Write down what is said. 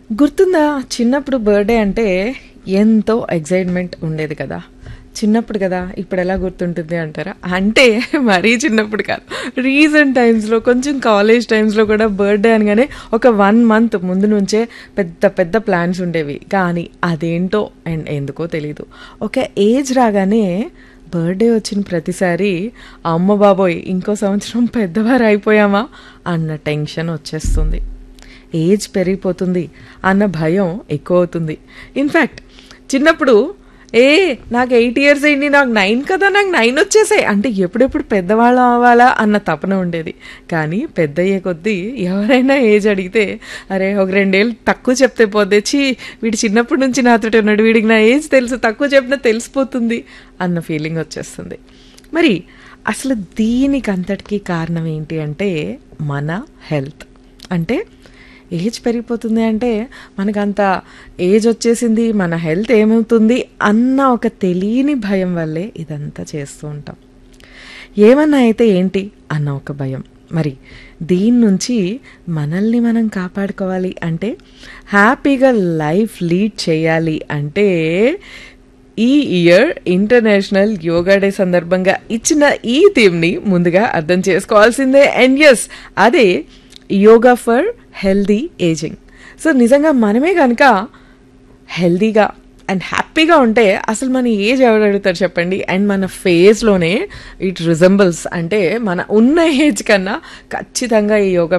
గుర్తుందా చిన్నప్పుడు బర్త్డే అంటే ఎంతో ఎగ్జైట్మెంట్ ఉండేది కదా చిన్నప్పుడు కదా ఇప్పుడు ఎలా గుర్తుంటుంది అంటారా అంటే మరీ చిన్నప్పుడు కాదు రీసెంట్ టైమ్స్లో కొంచెం కాలేజ్ టైమ్స్లో కూడా బర్త్డే అనగానే ఒక వన్ మంత్ ముందు నుంచే పెద్ద పెద్ద ప్లాన్స్ ఉండేవి కానీ అదేంటో అండ్ ఎందుకో తెలీదు ఒక ఏజ్ రాగానే బర్త్డే వచ్చిన ప్రతిసారి అమ్మ బాబోయ్ ఇంకో సంవత్సరం పెద్దవారు అయిపోయామా అన్న టెన్షన్ వచ్చేస్తుంది ఏజ్ పెరిగిపోతుంది అన్న భయం ఎక్కువ అవుతుంది ఇన్ఫ్యాక్ట్ చిన్నప్పుడు ఏ నాకు ఎయిట్ ఇయర్స్ అయింది నాకు నైన్ కదా నాకు నైన్ వచ్చేసాయి అంటే ఎప్పుడెప్పుడు పెద్దవాళ్ళం అవ్వాలా అన్న తపన ఉండేది కానీ పెద్ద అయ్యే కొద్దీ ఎవరైనా ఏజ్ అడిగితే అరే ఒక రెండేళ్ళు తక్కువ చెప్తే పోతే చీ వీడు చిన్నప్పటి నుంచి నాతో ఉన్నాడు వీడికి నా ఏజ్ తెలుసు తక్కువ చెప్పినా తెలిసిపోతుంది అన్న ఫీలింగ్ వచ్చేస్తుంది మరి అసలు దీనికి అంతటికీ కారణం ఏంటి అంటే మన హెల్త్ అంటే ఏజ్ పెరిగిపోతుంది అంటే మనకంత ఏజ్ వచ్చేసింది మన హెల్త్ ఏమవుతుంది అన్న ఒక తెలియని భయం వల్లే ఇదంతా చేస్తూ ఉంటాం ఏమన్నా అయితే ఏంటి అన్న ఒక భయం మరి దీని నుంచి మనల్ని మనం కాపాడుకోవాలి అంటే హ్యాపీగా లైఫ్ లీడ్ చేయాలి అంటే ఈ ఇయర్ ఇంటర్నేషనల్ యోగా డే సందర్భంగా ఇచ్చిన ఈ థీమ్ని ముందుగా అర్థం చేసుకోవాల్సిందే అండ్ ఎస్ అదే yoga for healthy ageing so నిజంగా మనమే కనుక హెల్దీగా అండ్ హ్యాపీగా ఉంటే అసలు మన ఏజ్ ఎవరు అడుగుతారు చెప్పండి అండ్ మన ఫేస్లోనే ఇట్ రిజంబుల్స్ అంటే మన ఉన్న ఏజ్ కన్నా ఖచ్చితంగా ఈ యోగా